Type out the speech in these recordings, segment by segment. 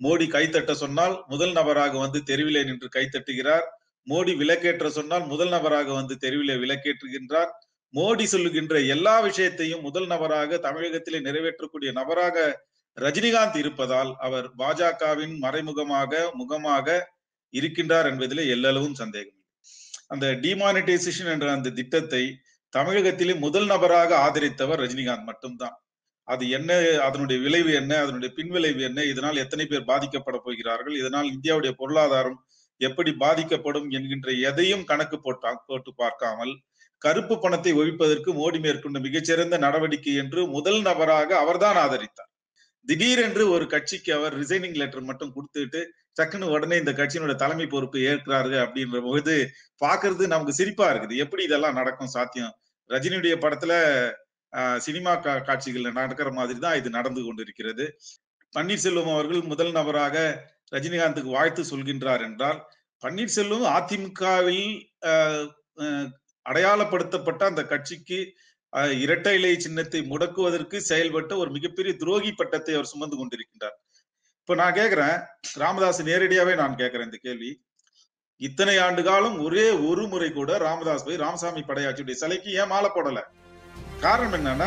மோடி கைத்தட்ட சொன்னால் முதல் நபராக வந்து தெருவிலே நின்று கைத்தட்டுகிறார் மோடி விலக்கேற்ற சொன்னால் முதல் நபராக வந்து தெருவிலே விலக்கேற்றுகின்றார் மோடி சொல்லுகின்ற எல்லா விஷயத்தையும் முதல் நபராக தமிழகத்திலே நிறைவேற்றக்கூடிய நபராக ரஜினிகாந்த் இருப்பதால் அவர் பாஜகவின் மறைமுகமாக முகமாக இருக்கின்றார் என்பதிலே எல்லளவும் சந்தேகம் இல்லை. அந்த டிமானிட்டைசேஷன் என்ற அந்த திட்டத்தை தமிழகத்திலே முதல் நபராக ஆதரித்தவர் ரஜினிகாந்த் மட்டும்தான் அது என்ன அதனுடைய விளைவு என்ன அதனுடைய பின்விளைவு என்ன இதனால் எத்தனை பேர் பாதிக்கப்பட போகிறார்கள் இதனால் இந்தியாவுடைய பொருளாதாரம் எப்படி பாதிக்கப்படும் என்கின்ற எதையும் கணக்கு போட்டா போட்டு பார்க்காமல் கருப்பு பணத்தை ஒழிப்பதற்கு மோடி மேற்கொண்ட மிகச்சிறந்த நடவடிக்கை என்று முதல் நபராக அவர்தான் ஆதரித்தார் திடீரென்று ஒரு கட்சிக்கு அவர் ரிசைனிங் லெட்டர் மட்டும் கொடுத்துட்டு டக்குன்னு உடனே இந்த கட்சியினுடைய தலைமை பொறுப்பு ஏற்கிறாரு அப்படின்ற போது பாக்குறது நமக்கு சிரிப்பா இருக்குது எப்படி இதெல்லாம் நடக்கும் சாத்தியம் ரஜினியுடைய படத்துல ஆஹ், சினிமா கா- காட்சிகள்ல நடக்கிற மாதிரி தான் இது நடந்து கொண்டிருக்கிறது பன்னீர்செல்வம் அவர்கள் முதல் நபராக ரஜினிகாந்துக்கு வாழ்த்து சொல்கின்றார் என்றால் பன்னீர்செல்வம் அதிமுகவில் ஆஹ், ஆஹ், அடையாளப்படுத்தப்பட்ட அந்த கட்சிக்கு ஆஹ், இரட்டை இலை சின்னத்தை முடக்குவதற்கு செயல்பட்ட ஒரு மிகப்பெரிய துரோகி பட்டத்தை அவர் சுமந்து கொண்டிருக்கின்றார் இப்ப நான் கேக்குறேன் ராமதாஸ் நேரடியாவே நான் கேக்குறேன் இந்த கேள்வி இத்தனை ஆண்டு காலம் ஒரே ஒரு முறை கூட ராமதாஸ் போய் ராமசாமி படையாச்சியுடைய சிலைக்கு ஏன் மாலை போடல காரணம் என்னன்னா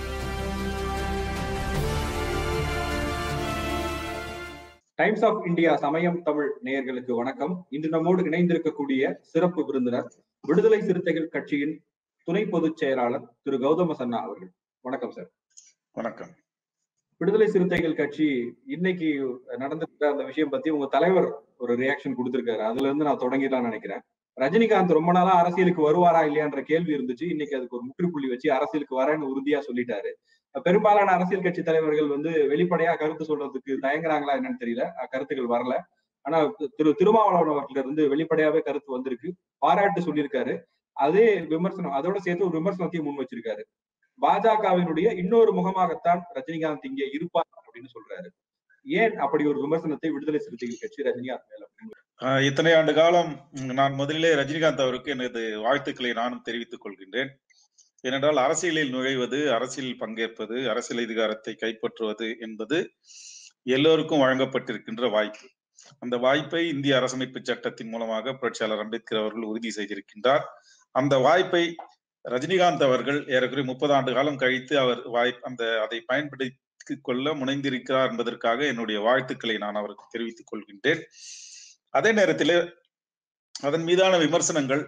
டைம்ஸ் ஆஃப் இந்தியா சமயம் தமிழ் நேயர்களுக்கு வணக்கம் இன்று நம்மோடு இணைந்திருக்கக்கூடிய சிறப்பு விருந்தினர் விடுதலை சிறுத்தைகள் கட்சியின் துணை பொதுச் செயலாளர் திரு கௌதம சன்னா அவர்கள் வணக்கம் சார் வணக்கம் விடுதலை சிறுத்தைகள் கட்சி இன்னைக்கு நடந்திருக்க அந்த விஷயம் பத்தி உங்க தலைவர் ஒரு ரியாக்ஷன் கொடுத்திருக்காரு அதுல இருந்து நான் தொடங்கிடலாம் நினைக்கிறேன் ரஜினிகாந்த் ரொம்ப நாளா அரசியலுக்கு வருவாரா இல்லையான்ற கேள்வி இருந்துச்சு இன்னைக்கு அதுக்கு ஒரு முற்றுப்புள்ளி வச்சு அரசியலுக்கு வரேன்னு உறுதியா சொல்லிட்டாரு பெரும்பாலான அரசியல் கட்சி தலைவர்கள் வந்து வெளிப்படையா கருத்து சொல்றதுக்கு தயங்குறாங்களா என்னன்னு தெரியல அஹ் கருத்துக்கள் வரல ஆனா திரு திருமாவளவன் அவர்கள் இருந்து வெளிப்படையாவே கருத்து வந்திருக்கு பாராட்டு சொல்லியிருக்காரு அதே விமர்சனம் அதோட சேர்த்து ஒரு விமர்சனத்தையும் முன் வச்சிருக்காரு பாஜகவினுடைய இன்னொரு முகமாகத்தான் ரஜினிகாந்த் இங்கே இருப்பார் அப்படின்னு சொல்றாரு ஏன் அப்படி ஒரு விமர்சனத்தை விடுதலை சிறுத்தைகள் கட்சி ரஜினிகாந்த் மேல முன்வைக்கிறது? ஆஹ் இத்தனை ஆண்டு காலம் ம், நான் முதலிலே ரஜினிகாந்த் அவருக்கு எனது வாழ்த்துக்களை நானும் தெரிவித்துக் கொள்கின்றேன் ஏனென்றால் அரசியலில் நுழைவது அரசியலில் பங்கேற்பது அரசியல் அதிகாரத்தை கைப்பற்றுவது என்பது எல்லோருக்கும் வழங்கப்பட்டிருக்கின்ற வாய்ப்பு அந்த வாய்ப்பை இந்திய அரசமைப்பு சட்டத்தின் மூலமாக புரட்சியாளர் அம்பேத்கர் அவர்கள் உறுதி செய்திருக்கின்றார் அந்த வாய்ப்பை ரஜினிகாந்த் அவர்கள் ஏறக்குறைய முப்பது ஆண்டு காலம் கழித்து அவர் வாய்ப் அந்த அதை பயன்படுத்திக் கொள்ள முனைந்திருக்கிறார் என்பதற்காக என்னுடைய வாழ்த்துக்களை நான் அவருக்கு தெரிவித்துக் கொள்கின்றேன் அதே நேரத்தில் அதன் மீதான விமர்சனங்கள்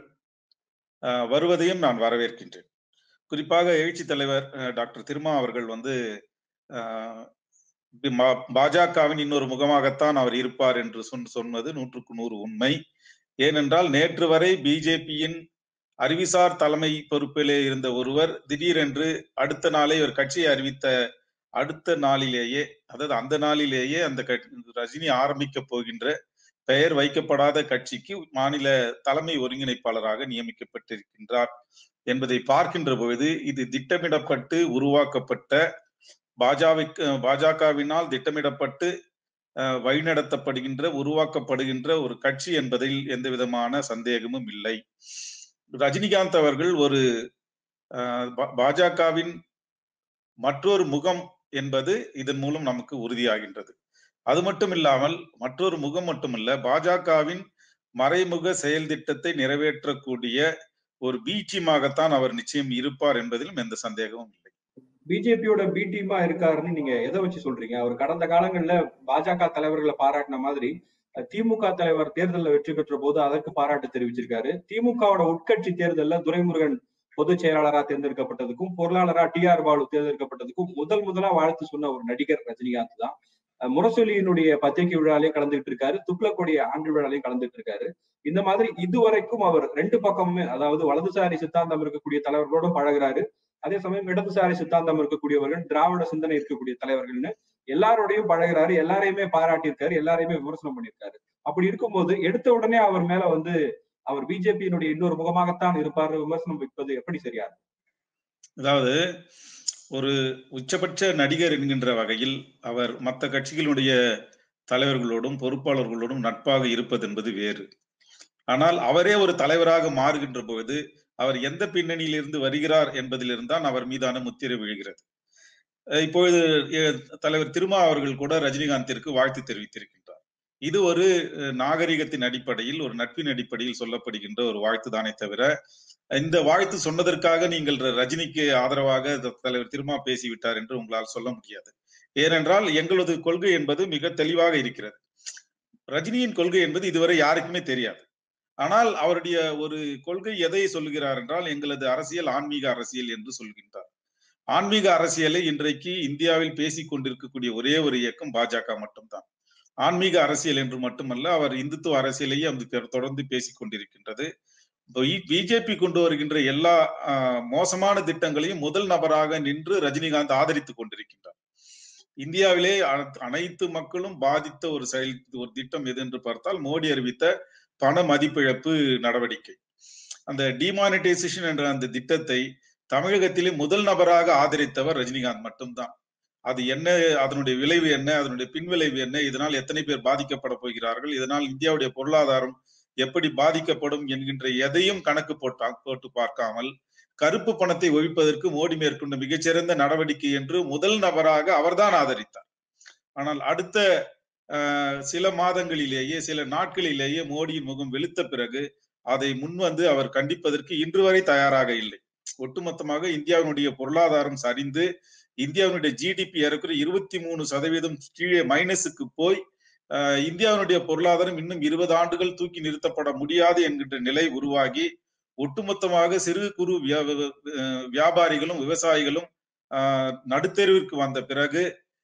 ஆஹ், வருவதையும் நான் வரவேற்கின்றேன் குறிப்பாக எழுச்சி தலைவர் அஹ், டாக்டர் திருமா அவர்கள் வந்து ஆஹ், பி- மா- பாஜகவின் இன்னொரு முகமாகத்தான் அவர் இருப்பார் என்று சொன் சொன்னது நூற்றுக்கு நூறு உண்மை ஏனென்றால் நேற்று வரை பிஜேபியின் அறிவிசார் தலைமை பொறுப்பிலே இருந்த ஒருவர் திடீரென்று அடுத்த நாளே ஒரு கட்சியை அறிவித்த அடுத்த நாளிலேயே அதாவது அந்த நாளிலேயே அந்த கட்சி- ரஜினி ஆரம்பிக்க போகின்ற பெயர் வைக்கப்படாத கட்சிக்கு மாநில தலைமை ஒருங்கிணைப்பாளராக நியமிக்கப்பட்டிருக்கின்றார் என்பதை பார்க்கின்ற பொழுது இது திட்டமிடப்பட்டு உருவாக்கப்பட்ட பாஜவிற்கு பாஜகவினால் திட்டமிடப்பட்டு அஹ், வழிநடத்தப்படுகின்ற உருவாக்கப்படுகின்ற ஒரு கட்சி என்பதில் எந்த விதமான சந்தேகமும் இல்லை ரஜினிகாந்த் அவர்கள் ஒரு அஹ், பா- பாஜகவின் மற்றொரு முகம் என்பது இதன் மூலம் நமக்கு உறுதியாகின்றது அது மட்டும் இல்லாமல் மற்றொரு முகம் மட்டுமல்ல பாஜகவின் மறைமுக செயல் திட்டத்தை நிறைவேற்றக்கூடிய ஒரு பி டீமாகத்தான் அவர் நிச்சயம் இருப்பார் என்பதிலும் எந்த சந்தேகமும் இல்லை பிஜேபியோட பி டீமா இருக்காருன்னு நீங்க எதை வச்சு சொல்றீங்க அவர் கடந்த காலங்கள்ல பாஜக தலைவர்களை பாராட்டின மாதிரி அஹ், திமுக தலைவர் தேர்தலில் வெற்றி பெற்ற போது அதற்கு பாராட்டு தெரிவிச்சிருக்காரு திமுகவோட உட்கட்சி தேர்தலில் துரைமுருகன் பொதுச் செயலாளரா தேர்ந்தெடுக்கப்பட்டதுக்கும் பொருளாளரா டி ஆர் பாலு தேர்ந்தெடுக்கப்பட்டதுக்கும் முதல் முதலா வாழ்த்து சொன்ன ஒரு நடிகர் ரஜினிகாந்த் தான் அஹ், முரசொலியினுடைய பத்திரிகை விழாலையும் கலந்துட்டு இருக்காரு துக்ளக்குடைய ஆண்டு விழாலையும் கலந்துட்டு இருக்காரு இந்த மாதிரி இதுவரைக்கும் அவர் ரெண்டு பக்கமுமே அதாவது வலதுசாரி சித்தாந்தம் இருக்கக்கூடிய தலைவர்களோடும் பழகுறாரு அதே சமயம் இடதுசாரி சித்தாந்தம் இருக்கக்கூடியவர்கள் திராவிட சிந்தனை இருக்கக்கூடிய தலைவர்கள்னு எல்லாரோடையும் பழகுறாரு எல்லாரையுமே பாராட்டியிருக்காரு எல்லாரையுமே விமர்சனம் பண்ணியிருக்காரு அப்படி இருக்கும்போது எடுத்த உடனே அவர் மேல வந்து அவர் பிஜேபியினுடைய இன்னொரு முகமாகத்தான் இருப்பார் விமர்சனம் வைப்பது எப்படி சரியா இருக்கும்? அதாவது ஒரு உச்சபட்ச நடிகர் என்கின்ற வகையில் அவர் மற்ற கட்சிகளுடைய தலைவர்களோடும் பொறுப்பாளர்களோடும் நட்பாக இருப்பது என்பது வேறு ஆனால் அவரே ஒரு தலைவராக மாறுகின்ற பொழுது அவர் எந்த பின்னணியிலிருந்து வருகிறார் என்பதிலிருந்து தான் அவர் மீதான முத்திரை விழுகிறது அஹ் இப்பொழுது அஹ், தலைவர் திருமா அவர்கள் கூட ரஜினிகாந்திற்கு வாழ்த்து தெரிவித்திருக்கின்றார் இது ஒரு அஹ், நாகரிகத்தின் அடிப்படையில் ஒரு நட்பின் அடிப்படையில் சொல்லப்படுகின்ற ஒரு வாழ்த்து தானே தவிர இந்த வாழ்த்து சொன்னதற்காக நீங்கள் ர- ரஜினிக்கு ஆதரவாக த- தலைவர் திருமா பேசிவிட்டார் என்று உங்களால் சொல்ல முடியாது ஏனென்றால் எங்களது கொள்கை என்பது மிக தெளிவாக இருக்கிறது ரஜினியின் கொள்கை என்பது இதுவரை யாருக்குமே தெரியாது ஆனால் அவருடைய ஒரு கொள்கை எதை சொல்லுகிறார் என்றால் எங்களது அரசியல் ஆன்மீக அரசியல் என்று சொல்கின்றார் ஆன்மீக அரசியலை இன்றைக்கு இந்தியாவில் பேசிக் கொண்டிருக்கக்கூடிய ஒரே ஒரு இயக்கம் பாஜக மட்டும்தான் ஆன்மீக அரசியல் என்று மட்டுமல்ல அவர் இந்துத்துவ அரசியலையே அது தெ- தொடர்ந்து பேசிக் கொண்டிருக்கின்றது பிஜேபி கொண்டு வருகின்ற எல்லா ஆஹ், மோசமான திட்டங்களையும் முதல் நபராக நின்று ரஜினிகாந்த் ஆதரித்துக் கொண்டிருக்கின்றார் இந்தியாவிலே அன- அனைத்து மக்களும் பாதித்த ஒரு செயல் ஒரு திட்டம் எது என்று பார்த்தால் மோடி அறிவித்த பண மதிப்பிழப்பு நடவடிக்கை அந்த டிமானிட்டைசேஷன் என்ற அந்த திட்டத்தை தமிழகத்திலே முதல் நபராக ஆதரித்தவர் ரஜினிகாந்த் மட்டும்தான் அது என்ன அதனுடைய விளைவு என்ன அதனுடைய பின்விளைவு என்ன இதனால் எத்தனை பேர் பாதிக்கப்பட போகிறார்கள் இதனால் இந்தியாவுடைய பொருளாதாரம் எப்படி பாதிக்கப்படும் என்கின்ற எதையும் கணக்கு போட்டா போட்டு பார்க்காமல் கருப்பு பணத்தை ஒழிப்பதற்கு மோடி மேற்கொண்ட மிகச்சிறந்த நடவடிக்கை என்று முதல் நபராக அவர்தான் ஆதரித்தார் ஆனால் அடுத்த ஆஹ், சில மாதங்களிலேயே சில நாட்களிலேயே மோடியின் முகம் வெளுத்த பிறகு அதை முன்வந்து அவர் கண்டிப்பதற்கு இன்று வரை தயாராக இல்லை ஒட்டுமொத்தமாக இந்தியாவினுடைய பொருளாதாரம் சரிந்து இந்தியாவினுடைய ஜிடிபி ஏறக்குறைய இருபத்தி மூணு சதவீதம் கீழே மைனஸுக்கு போய் ஆஹ், இந்தியாவினுடைய பொருளாதாரம் இன்னும் இருபது ஆண்டுகள் தூக்கி நிறுத்தப்பட முடியாது என்கின்ற நிலை உருவாகி ஒட்டுமொத்தமாக சிறு குறு வியா- அஹ், வியாபாரிகளும் விவசாயிகளும் ஆஹ், நடுத்தெருவிற்கு வந்த பிறகு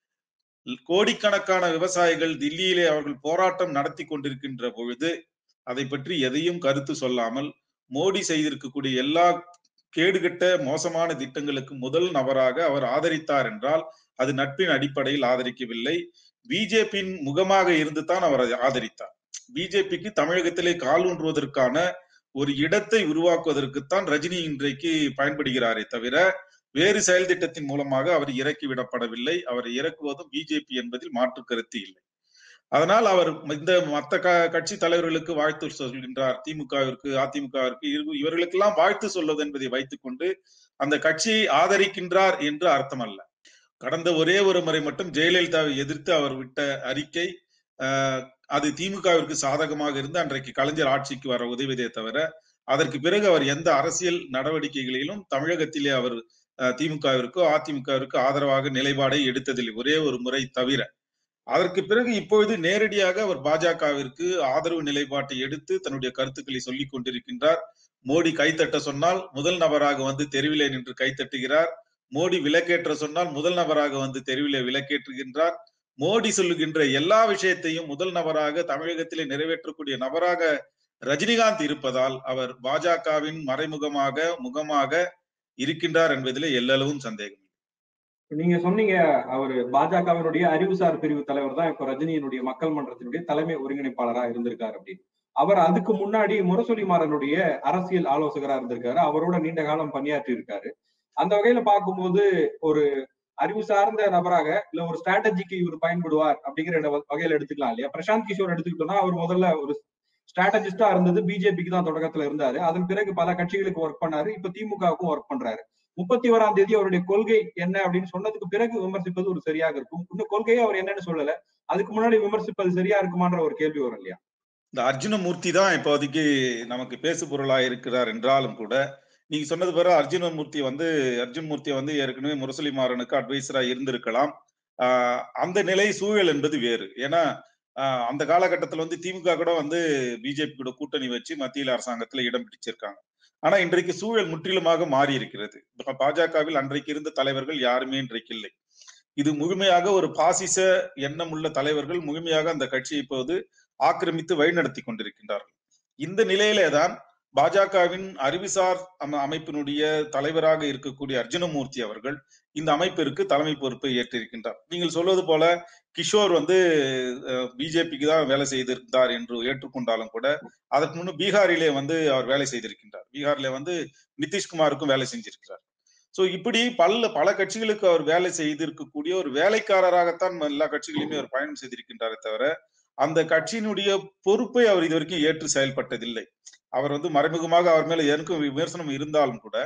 கோடிக்கணக்கான விவசாயிகள் தில்லியிலே அவர்கள் போராட்டம் நடத்தி கொண்டிருக்கின்ற பொழுது அதை பற்றி எதையும் கருத்து சொல்லாமல் மோடி செய்திருக்கக்கூடிய எல்லா கேடுகட்ட மோசமான திட்டங்களுக்கு முதல் நபராக அவர் ஆதரித்தார் என்றால் அது நட்பின் அடிப்படையில் ஆதரிக்கவில்லை பிஜேபியின் முகமாக இருந்து தான் அவர் அதை ஆதரித்தார் பிஜேபிக்கு தமிழகத்திலே கால் ஊன்றுவதற்கான ஒரு இடத்தை உருவாக்குவதற்குத்தான் ரஜினி இன்றைக்கு பயன்படுகிறாரே தவிர வேறு செயல் திட்டத்தின் மூலமாக அவர் இறக்கி விடப்படவில்லை அவரை இறக்குவதும் பிஜேபி என்பதில் மாற்று கருத்து இல்லை அதனால் அவர் இந்த மத்த க- கட்சி தலைவர்களுக்கு வாழ்த்து சொல்கின்றார் திமுகவிற்கு அதிமுகவிற்கு இரு- இவர்களுக்கெல்லாம் வாழ்த்து சொல்வது என்பதை வைத்துக்கொண்டு அந்த கட்சியை ஆதரிக்கின்றார் என்று அர்த்தம் அல்ல கடந்த ஒரே ஒரு முறை மட்டும் ஜெயலலிதாவை எதிர்த்து அவர் விட்ட அறிக்கை ஆஹ், அது திமுகவிற்கு சாதகமாக இருந்து அன்றைக்கு கலைஞர் ஆட்சிக்கு வர உதவியதே தவிர அதற்கு பிறகு அவர் எந்த அரசியல் நடவடிக்கைகளிலும் தமிழகத்திலே அவர் அஹ், திமுகவிற்கோ அதிமுகவிற்கோ ஆதரவாக நிலைப்பாடை எடுத்ததில்லை ஒரே ஒரு முறை தவிர அதற்கு பிறகு இப்பொழுது நேரடியாக அவர் பாஜகவிற்கு ஆதரவு நிலைப்பாட்டை எடுத்து தன்னுடைய கருத்துக்களை சொல்லிக் கொண்டிருக்கின்றார் மோடி கைத்தட்ட சொன்னால் முதல் நபராக வந்து தெருவிலே நின்று கைத்தட்டுகிறார் மோடி விலக்கேற்ற சொன்னால் முதல் நபராக வந்து தெருவிலே விலக்கேற்றுகின்றார் மோடி சொல்லுகின்ற எல்லா விஷயத்தையும் முதல் நபராக தமிழகத்திலே நிறைவேற்றக்கூடிய நபராக ரஜினிகாந்த் இருப்பதால் அவர் பாஜகவின் மறைமுகமாக முகமாக இருக்கின்றார் என்பதிலே எல்லளவும் சந்தேகம் இல்லை. நீங்க சொன்னீங்க அவரு பாஜகவினுடைய அறிவுசார் பிரிவு தலைவர் தான் இப்ப ரஜினியினுடைய மக்கள் மன்றத்தினுடைய தலைமை ஒருங்கிணைப்பாளரா இருந்திருக்காரு அப்படின்னு அவர் அதுக்கு முன்னாடி முரசொலி மாறனுடைய அரசியல் ஆலோசகரா இருந்திருக்காரு அவரோட நீண்ட காலம் பணியாற்றி இருக்காரு அந்த வகையில பார்க்கும்போது ஒரு அறிவு சார்ந்த நபராக இல்ல ஒரு ஸ்ட்ராட்டஜிக்கு இவர் பயன்படுவார் அப்படிங்கிற இட- வகையில எடுத்துக்கலாம் இல்லையா பிரசாந்த் கிஷோர் எடுத்துக்கிட்டோம்னா அவர் முதல்ல ஒரு ஸ்ட்ராட்டஜிஸ்டா இருந்தது பிஜேபிக்கு தான் தொடக்கத்துல இருந்தாரு அதன் பிறகு பல கட்சிகளுக்கு ஒர்க் பண்ணாரு இப்ப திமுகவுக்கும் ஒர்க் பண்றாரு முப்பத்தி ஓராம் தேதி அவருடைய கொள்கை என்ன அப்படின்னு சொன்னதுக்கு பிறகு விமர்சிப்பது ஒரு சரியாக இருக்கும் இன்னும் கொள்கையை அவர் என்னன்னு சொல்லல அதுக்கு முன்னாடி விமர்சிப்பது சரியா இருக்குமான்ற ஒரு கேள்வி வரும் இல்லையா இந்த அர்ஜுனமூர்த்தி தான் இப்போதைக்கு நமக்கு பேசு பொருளாக இருக்கிறார் என்றாலும் கூட நீங்க சொன்னது பிறகு அர்ஜுனமூர்த்தி வந்து அர்ஜுன்மூர்த்தி வந்து ஏற்கனவே முரசொலி மாறனுக்கு அட்வைசரா இருந்திருக்கலாம் ஆஹ் அந்த நிலை சூழல் என்பது வேறு ஏன்னா ஆஹ் அந்த காலகட்டத்தில் வந்து திமுக கூட வந்து பிஜேபி கூட கூட்டணி வச்சு மத்தியில் அரசாங்கத்துல இடம் பிடிச்சிருக்காங்க ஆனா இன்றைக்கு சூழல் முற்றிலுமாக மாறி இருக்கிறது பா- பாஜகவில் அன்றைக்கு இருந்த தலைவர்கள் யாருமே இன்றைக்கு இல்லை இது முழுமையாக ஒரு பாசிச எண்ணம் உள்ள தலைவர்கள் முழுமையாக அந்த கட்சியை இப்போது ஆக்கிரமித்து வழிநடத்தி கொண்டிருக்கின்றார்கள் இந்த நிலையிலே தான் பாஜகவின் அறிவுசார் அம- அமைப்பினுடைய தலைவராக இருக்கக்கூடிய அர்ஜுனமூர்த்தி அவர்கள் இந்த அமைப்பிற்கு தலைமை பொறுப்பை ஏற்றிருக்கின்றார் நீங்கள் சொல்வது போல கிஷோர் வந்து பிஜேபிக்கு தான் வேலை செய்திருந்தார் என்று ஏற்றுக்கொண்டாலும் கூட அதற்கு முன்பு பீகாரிலே வந்து அவர் வேலை செய்திருக்கின்றார் பீகாரிலே வந்து நிதிஷ்குமாருக்கும் வேலை செஞ்சிருக்கிறார் சோ இப்படி பல பல கட்சிகளுக்கு அவர் வேலை செய்திருக்கக்கூடிய ஒரு வேலைக்காரராகத்தான் எல்லா கட்சிகளையுமே அவர் பயணம் செய்திருக்கின்றாரே தவிர அந்த கட்சியினுடைய பொறுப்பை அவர் இதுவரைக்கும் ஏற்று செயல்பட்டதில்லை அவர் வந்து மறைமுகமாக அவர் மேல எனக்கும் விமர்சனம் இருந்தாலும் கூட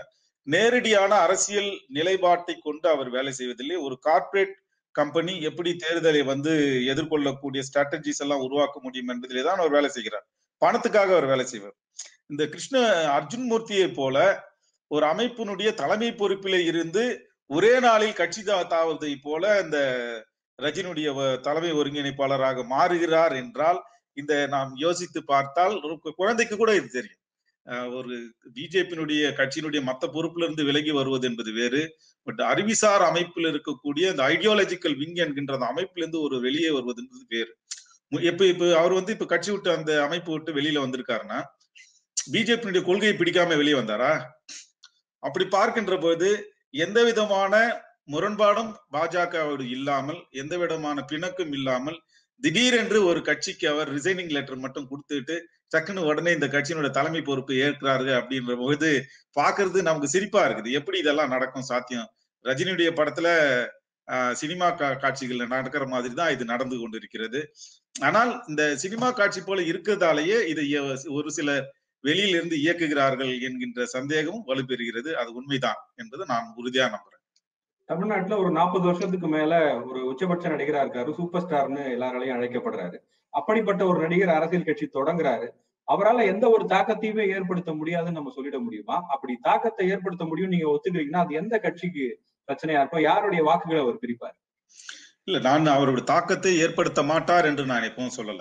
நேரடியான அரசியல் நிலைப்பாட்டை கொண்டு அவர் வேலை செய்வதில்லை ஒரு கார்ப்பரேட் கம்பெனி எப்படி தேர்தலை வந்து எதிர்கொள்ளக்கூடிய ஸ்ட்ராட்டஜிஸ் எல்லாம் உருவாக்க முடியும் என்பதிலே தான் அவர் வேலை செய்கிறார் பணத்துக்காக அவர் வேலை செய்வார் இந்த கிருஷ்ண அர்ஜுன் மூர்த்தியை போல ஒரு அமைப்பினுடைய தலைமை பொறுப்பிலே இருந்து ஒரே நாளில் கட்சி தாவதை போல இந்த ரஜினியுடைய தலைமை ஒருங்கிணைப்பாளராக மாறுகிறார் என்றால் இந்த நாம் யோசித்து பார்த்தால் ஒரு குழந்தைக்கு கூட இது தெரியும் ஒரு பிஜேபியினுடைய கட்சியினுடைய மத்த பொறுப்புல இருந்து விலகி வருவது என்பது வேறு பட் அறிவிசார் அமைப்பில் இருக்கக்கூடிய இந்த ஐடியாலஜிக்கல் விங் என்கின்ற அந்த அமைப்பிலிருந்து ஒரு வெளியே வருவது என்பது வேறு எப்ப இப்ப அவர் வந்து இப்ப கட்சி விட்டு அந்த அமைப்பு விட்டு வெளியில வந்திருக்காருன்னா பிஜேபியினுடைய கொள்கையை பிடிக்காம வெளியே வந்தாரா அப்படி பார்க்கின்ற போது எந்த விதமான முரண்பாடும் பாஜகவோடு இல்லாமல் எந்த விதமான பிணக்கும் இல்லாமல் திடீரென்று ஒரு கட்சிக்கு அவர் ரிசைனிங் லெட்டர் மட்டும் கொடுத்துட்டு டக்குன்னு உடனே இந்த கட்சியினுடைய தலைமை பொறுப்பு ஏற்கிறாரு அப்படின்ற போது பாக்குறது நமக்கு சிரிப்பா இருக்குது எப்படி இதெல்லாம் நடக்கும் சாத்தியம் ரஜினியுடைய படத்துல சினிமா காட்சிகள் நடக்கிற மாதிரி தான் இது நடந்து கொண்டிருக்கிறது ஆனால் இந்த சினிமா காட்சி போல இருக்கிறதாலேயே இதை ஒரு சில வெளியிலிருந்து இயக்குகிறார்கள் என்கின்ற சந்தேகம் வலுப்பெறுகிறது அது உண்மைதான் என்பது நான் உறுதியா நம்புறேன் தமிழ்நாட்டுல ஒரு நாற்பது வருஷத்துக்கு மேல ஒரு உச்சபட்ச நடிகரா இருக்காரு சூப்பர் ஸ்டார்னு எல்லாராலையும் அழைக்கப்படுறாரு அப்படிப்பட்ட ஒரு நடிகர் அரசியல் கட்சி தொடங்குறாரு அவரால் எந்த ஒரு தாக்கத்தையுமே ஏற்படுத்த முடியாதுன்னு நம்ம சொல்லிட முடியுமா அப்படி தாக்கத்தை ஏற்படுத்த முடியும் நீங்க ஒத்துக்கிறீங்கன்னா அது எந்த கட்சிக்கு பிரச்சனையா இருக்கும் யாருடைய வாக்குகளை அவர் பிரிப்பார் இல்ல நான் அவருடைய தாக்கத்தை ஏற்படுத்த மாட்டார் என்று நான் எப்பவும் சொல்லல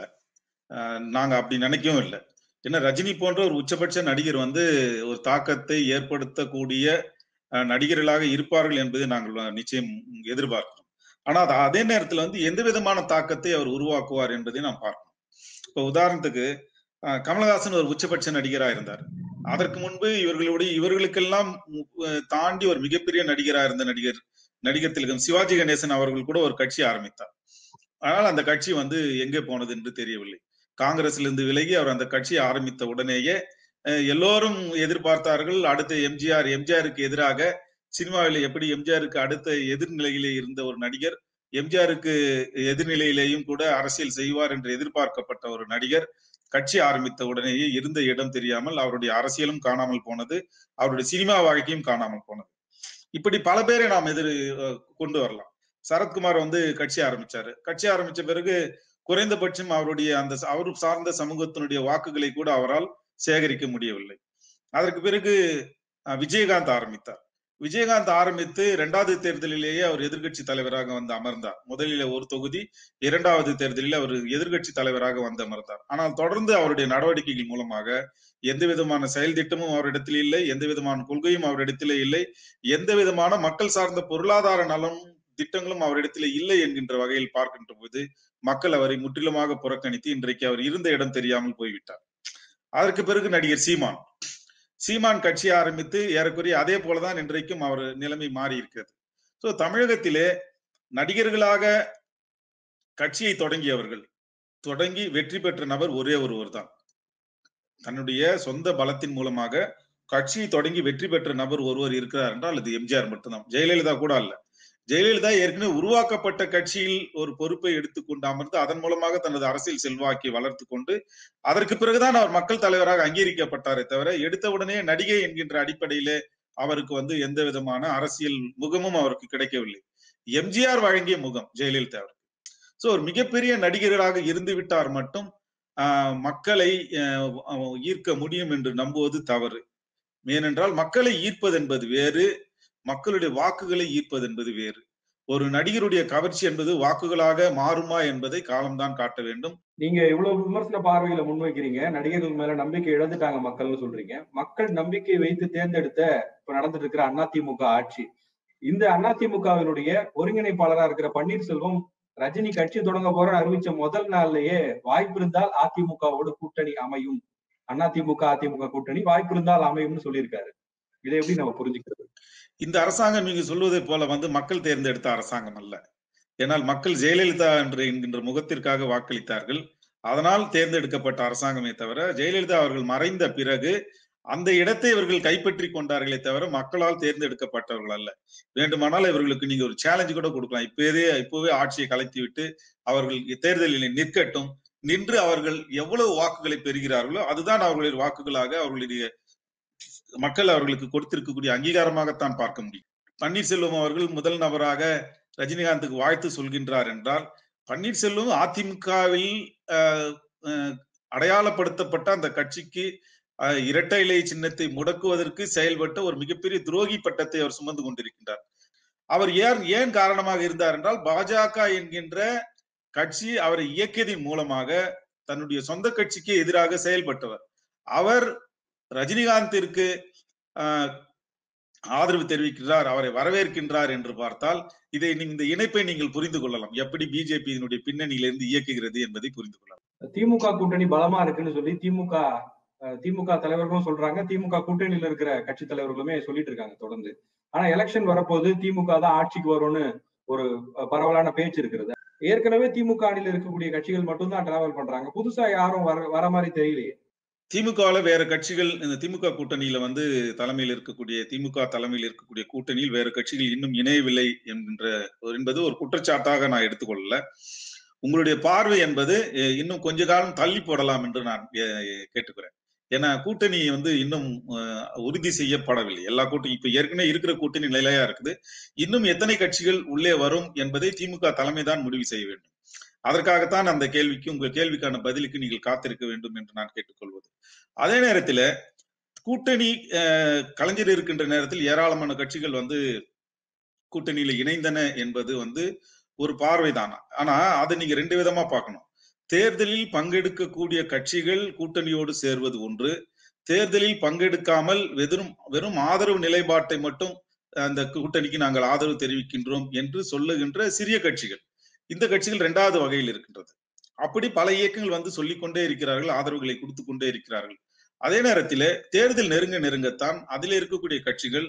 நாங்க அப்படி நினைக்கவும் இல்லை ஏன்னா ரஜினி போன்ற ஒரு உச்சபட்ச நடிகர் வந்து ஒரு தாக்கத்தை ஏற்படுத்தக்கூடிய நடிகர்களாக இருப்பார்கள் என்பதை நாங்கள் நிச்சயம் எதிர்பார்க்கிறோம் ஆனா அதே நேரத்துல வந்து எந்த விதமான தாக்கத்தை அவர் உருவாக்குவார் என்பதை நாம் பார்க்கணும் இப்ப உதாரணத்துக்கு கமலஹாசன் ஒரு உச்சபட்ச நடிகரா இருந்தார் அதற்கு முன்பு இவர்களுடைய இவர்களுக்கெல்லாம் தாண்டி ஒரு மிகப்பெரிய நடிகரா இருந்த நடிகர் நடிகர் திலகம் சிவாஜி கணேசன் அவர்கள் கூட ஒரு கட்சி ஆரம்பித்தார் ஆனால் அந்த கட்சி வந்து எங்கே போனது என்று தெரியவில்லை காங்கிரஸ்ல இருந்து விலகி அவர் அந்த கட்சியை ஆரம்பித்த உடனேயே எல்லோரும் எதிர்பார்த்தார்கள் அடுத்த எம்ஜிஆர் எம்ஜிஆருக்கு எதிராக சினிமாவில் எப்படி எம்ஜிஆருக்கு அடுத்த எதிர்நிலையிலே இருந்த ஒரு நடிகர் எம்ஜிஆருக்கு எதிர்நிலையிலேயும் கூட அரசியல் செய்வார் என்று எதிர்பார்க்கப்பட்ட ஒரு நடிகர் கட்சி ஆரம்பித்த உடனேயே இருந்த இடம் தெரியாமல் அவருடைய அரசியலும் காணாமல் போனது அவருடைய சினிமா வாழ்க்கையும் காணாமல் போனது இப்படி பல பேரை நாம் எதிர் கொண்டு வரலாம் சரத்குமார் வந்து கட்சி ஆரம்பிச்சாரு கட்சி ஆரம்பிச்ச பிறகு குறைந்தபட்சம் அவருடைய அந்த அவர் சார்ந்த சமூகத்தினுடைய வாக்குகளை கூட அவரால் சேகரிக்க முடியவில்லை அதற்கு பிறகு விஜயகாந்த் ஆரம்பித்தார் விஜயகாந்த் ஆரம்பித்து இரண்டாவது தேர்தலிலேயே அவர் எதிர்கட்சி தலைவராக வந்து அமர்ந்தார் முதலில் ஒரு தொகுதி இரண்டாவது தேர்தலில் அவர் எதிர்கட்சி தலைவராக வந்து அமர்ந்தார் ஆனால் தொடர்ந்து அவருடைய நடவடிக்கைகள் மூலமாக எந்த விதமான செயல் திட்டமும் அவரிடத்தில் இல்லை எந்த விதமான கொள்கையும் அவரிடத்திலே இல்லை எந்த விதமான மக்கள் சார்ந்த பொருளாதார நலம் திட்டங்களும் அவரிடத்தில் இல்லை என்கின்ற வகையில் பார்க்கின்ற போது மக்கள் அவரை முற்றிலுமாக புறக்கணித்து இன்றைக்கு அவர் இருந்த இடம் தெரியாமல் போய்விட்டார் அதற்கு பிறகு நடிகர் சீமான் சீமான் கட்சி ஆரம்பித்து ஏறக்குறைய அதே போலதான் இன்றைக்கும் அவர் நிலைமை மாறி இருக்கிறது சோ தமிழகத்திலே நடிகர்களாக கட்சியை தொடங்கியவர்கள் தொடங்கி வெற்றி பெற்ற நபர் ஒரே ஒருவர் தான் தன்னுடைய சொந்த பலத்தின் மூலமாக கட்சியை தொடங்கி வெற்றி பெற்ற நபர் ஒருவர் இருக்கிறார் என்றால் அது எம்ஜிஆர் மட்டும்தான் ஜெயலலிதா கூட அல்ல ஜெயலலிதா ஏற்கனவே உருவாக்கப்பட்ட கட்சியில் ஒரு பொறுப்பை எடுத்துக்கொண்டு அமர்ந்து அதன் மூலமாக தனது அரசியல் செல்வாக்கை வளர்த்து கொண்டு அதற்கு பிறகுதான் அவர் மக்கள் தலைவராக அங்கீகரிக்கப்பட்டாரே தவிர எடுத்த உடனே நடிகை என்கின்ற அடிப்படையிலே அவருக்கு வந்து எந்த விதமான அரசியல் முகமும் அவருக்கு கிடைக்கவில்லை எம்ஜிஆர் வழங்கிய முகம் ஜெயலலிதா அவருக்கு சோ ஒரு மிகப்பெரிய நடிகர்களாக இருந்து விட்டார் மட்டும் ஆஹ் மக்களை ஈர்க்க முடியும் என்று நம்புவது தவறு ஏனென்றால் மக்களை ஈர்ப்பது என்பது வேறு மக்களுடைய வாக்குகளை ஈர்ப்பது என்பது வேறு ஒரு நடிகருடைய கவர்ச்சி என்பது வாக்குகளாக மாறுமா என்பதை காலம்தான் காட்ட வேண்டும் நீங்க இவ்வளவு விமர்சன பார்வையில முன்வைக்கிறீங்க நடிகர்கள் மேல நம்பிக்கை இழந்துட்டாங்க மக்கள்னு சொல்றீங்க மக்கள் நம்பிக்கை வைத்து தேர்ந்தெடுத்த இப்ப நடந்துட்டு இருக்கிற அதிமுக ஆட்சி இந்த அதிமுகவினுடைய ஒருங்கிணைப்பாளரா இருக்கிற பன்னீர்செல்வம் ரஜினி கட்சி தொடங்க போற அறிவிச்ச முதல் நாள்லயே வாய்ப்பு இருந்தால் அதிமுகவோடு கூட்டணி அமையும் அதிமுக அதிமுக கூட்டணி வாய்ப்பு இருந்தால் அமையும்னு சொல்லியிருக்காரு இதை எப்படி நம்ம புரிஞ்சுக்கிறது இந்த அரசாங்கம் நீங்க சொல்வதை போல வந்து மக்கள் தேர்ந்தெடுத்த அரசாங்கம் அல்ல ஏனால் மக்கள் ஜெயலலிதா என்று என்கின்ற முகத்திற்காக வாக்களித்தார்கள் அதனால் தேர்ந்தெடுக்கப்பட்ட அரசாங்கமே தவிர ஜெயலலிதா அவர்கள் மறைந்த பிறகு அந்த இடத்தை இவர்கள் கைப்பற்றி கொண்டார்களே தவிர மக்களால் தேர்ந்தெடுக்கப்பட்டவர்கள் அல்ல வேண்டுமானால் இவர்களுக்கு நீங்க ஒரு சேலஞ்சு கூட கொடுக்கலாம் இப்போதே இப்போவே ஆட்சியை கலைத்து விட்டு அவர்கள் தேர்தலில் நிற்கட்டும் நின்று அவர்கள் எவ்வளவு வாக்குகளை பெறுகிறார்களோ அதுதான் அவர்களுடைய வாக்குகளாக அவர்களுடைய மக்கள் அவர்களுக்கு கொடுத்திருக்கக்கூடிய அங்கீகாரமாகத்தான் பார்க்க முடியும் பன்னீர்செல்வம் அவர்கள் முதல் நபராக ரஜினிகாந்துக்கு வாழ்த்து சொல்கின்றார் என்றால் பன்னீர்செல்வம் அதிமுகவில் அடையாளப்படுத்தப்பட்ட அந்த கட்சிக்கு இரட்டை இலை சின்னத்தை முடக்குவதற்கு செயல்பட்ட ஒரு மிகப்பெரிய துரோகி பட்டத்தை அவர் சுமந்து கொண்டிருக்கின்றார் அவர் ஏன் ஏன் காரணமாக இருந்தார் என்றால் பாஜக என்கின்ற கட்சி அவரை இயக்கியதன் மூலமாக தன்னுடைய சொந்த கட்சிக்கு எதிராக செயல்பட்டவர் அவர் ரஜினிகாந்திற்கு ஆதரவு தெரிவிக்கிறார் அவரை வரவேற்கின்றார் என்று பார்த்தால் இதை இந்த இணைப்பை நீங்கள் புரிந்து கொள்ளலாம் எப்படி பிஜேபியினுடைய பின்னணியிலிருந்து இயக்குகிறது என்பதை புரிந்து கொள்ளலாம் திமுக கூட்டணி பலமா இருக்குன்னு சொல்லி திமுக திமுக தலைவர்களும் சொல்றாங்க திமுக கூட்டணியில இருக்கிற கட்சி தலைவர்களுமே சொல்லிட்டு இருக்காங்க தொடர்ந்து ஆனா எலெக்ஷன் வரப்போது திமுக தான் ஆட்சிக்கு வரும்னு ஒரு பரவலான பேச்சு இருக்கிறது ஏற்கனவே திமுக அணியில் இருக்கக்கூடிய கட்சிகள் மட்டும்தான் டிராவல் பண்றாங்க புதுசா யாரும் வர வர மாதிரி தெரியலையே திமுகவில் வேற கட்சிகள் இந்த திமுக கூட்டணியில வந்து தலைமையில் இருக்கக்கூடிய திமுக தலைமையில் இருக்கக்கூடிய கூட்டணியில் வேற கட்சிகள் இன்னும் இணையவில்லை என்கின்ற என்பது ஒரு குற்றச்சாட்டாக நான் எடுத்துக்கொள்ளல உங்களுடைய பார்வை என்பது இன்னும் கொஞ்ச காலம் தள்ளி போடலாம் என்று நான் கேட்டுக்கிறேன் ஏன்னா கூட்டணி வந்து இன்னும் உறுதி செய்யப்படவில்லை எல்லா கூட்டணி இப்ப ஏற்கனவே இருக்கிற கூட்டணி நிலையா இருக்குது இன்னும் எத்தனை கட்சிகள் உள்ளே வரும் என்பதை திமுக தலைமை தான் முடிவு செய்ய வேண்டும் அதற்காகத்தான் அந்த கேள்விக்கு உங்கள் கேள்விக்கான பதிலுக்கு நீங்கள் காத்திருக்க வேண்டும் என்று நான் கேட்டுக்கொள்வது அதே நேரத்துல கூட்டணி கலைஞர் இருக்கின்ற நேரத்தில் ஏராளமான கட்சிகள் வந்து கூட்டணியில இணைந்தன என்பது வந்து ஒரு பார்வைதான் ஆனா அதை நீங்க ரெண்டு விதமா பார்க்கணும் தேர்தலில் பங்கெடுக்கக்கூடிய கட்சிகள் கூட்டணியோடு சேர்வது ஒன்று தேர்தலில் பங்கெடுக்காமல் வெறும் வெறும் ஆதரவு நிலைப்பாட்டை மட்டும் அந்த கூட்டணிக்கு நாங்கள் ஆதரவு தெரிவிக்கின்றோம் என்று சொல்லுகின்ற சிறிய கட்சிகள் இந்த கட்சிகள் இரண்டாவது வகையில் இருக்கின்றது அப்படி பல இயக்கங்கள் வந்து சொல்லிக் கொண்டே இருக்கிறார்கள் ஆதரவுகளை கொடுத்து கொண்டே இருக்கிறார்கள் அதே நேரத்தில் தேர்தல் நெருங்க நெருங்கத்தான் அதில் இருக்கக்கூடிய கட்சிகள்